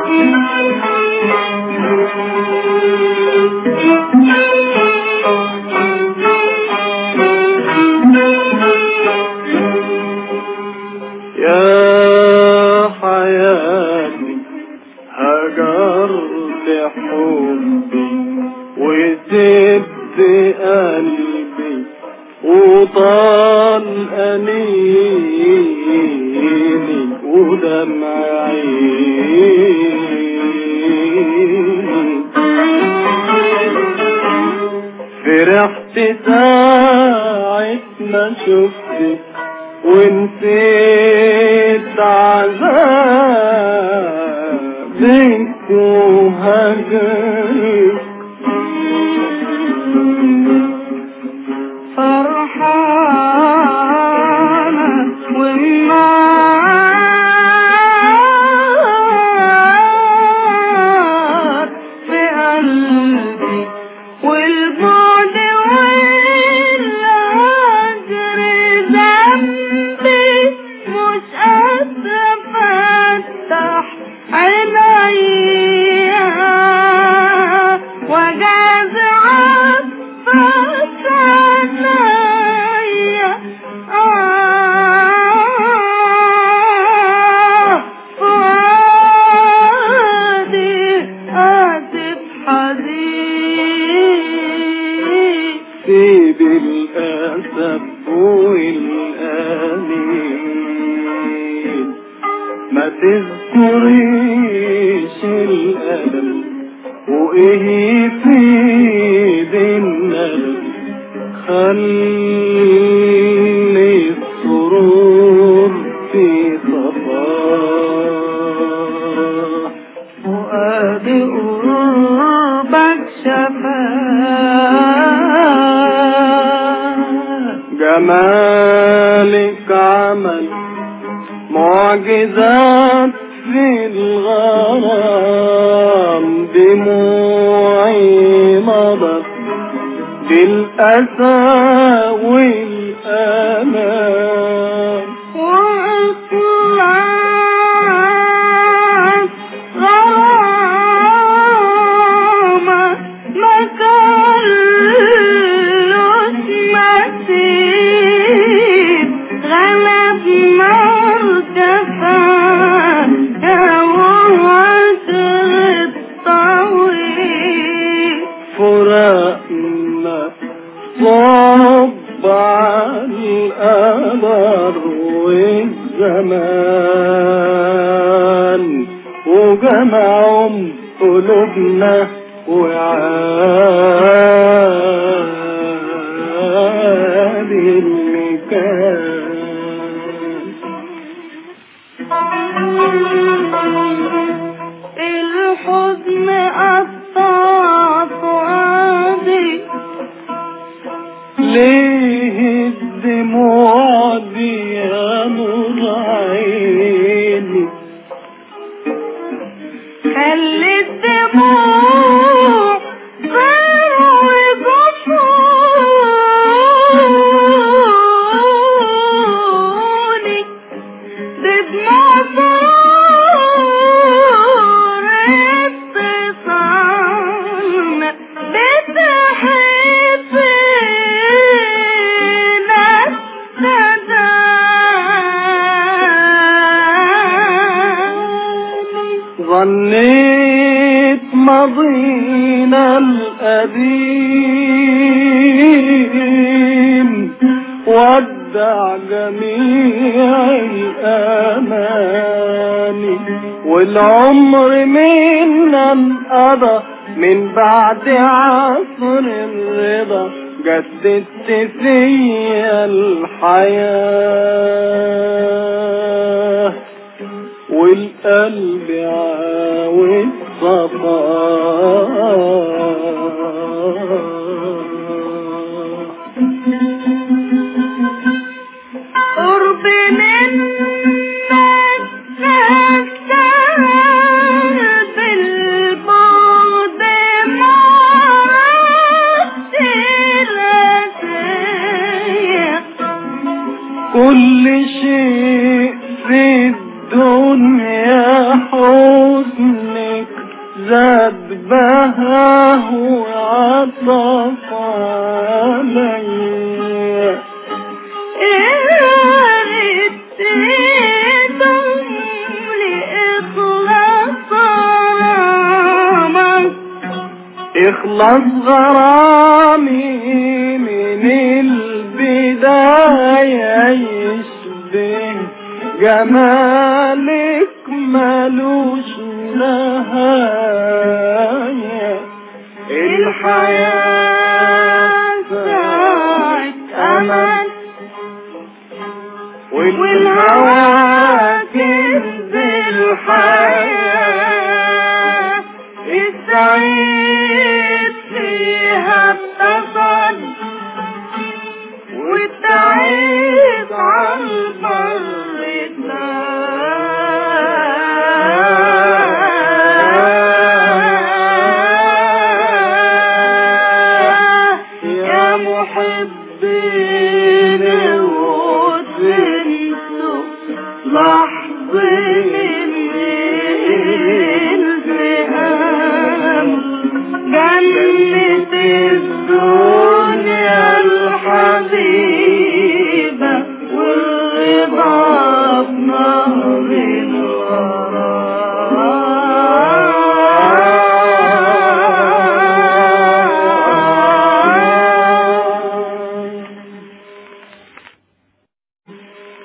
يا حياتي هجرت حبي وسبت قلبي وطال أنيني ودمع عيني فرحت ساعة ما شفتك ونسيت عذابك وهجرك فرحانة والنار في قلبي والبعد والهجر ذنبي مش قادرة أفتح عينيا وجاز عطفك عليا آه فؤادي آسف حزين سيب الأسف والأنين ما تذكريش الألم وإيه في الندم خلي السرور في صفاح فؤادي قربك شفاه جمالك عمل معجزات في الغرام دموعي مضت بالأسى والأمان وإطلاق غرامة ما كلش مسير غلب مرتفع وعشر الطويل فراقنا صب على القمر والزمان وجمعهم قلوبنا وعاد اللي كان الحزن قطع فؤادي ليه الدموع دي يا نور عيني خلي الدموع تروي جفوني بدموع صور اتصالنا بتحبنا السداد ظنيت ماضينا القديم ودع جميع الأماني والعمر منا انقضى من بعد عصر الرضا جددت فيا الحياه والقلب عاوز صفا قرب منك تستاهل بالبعد مرات الأسير كل شيء في الدنيا حزن زاد بهاه وعطف عليا اخلص غرامي من البداية يشبه جمالك ملوش نهاية الحياة ساعة أمل والهوى كذب الحياة السعيد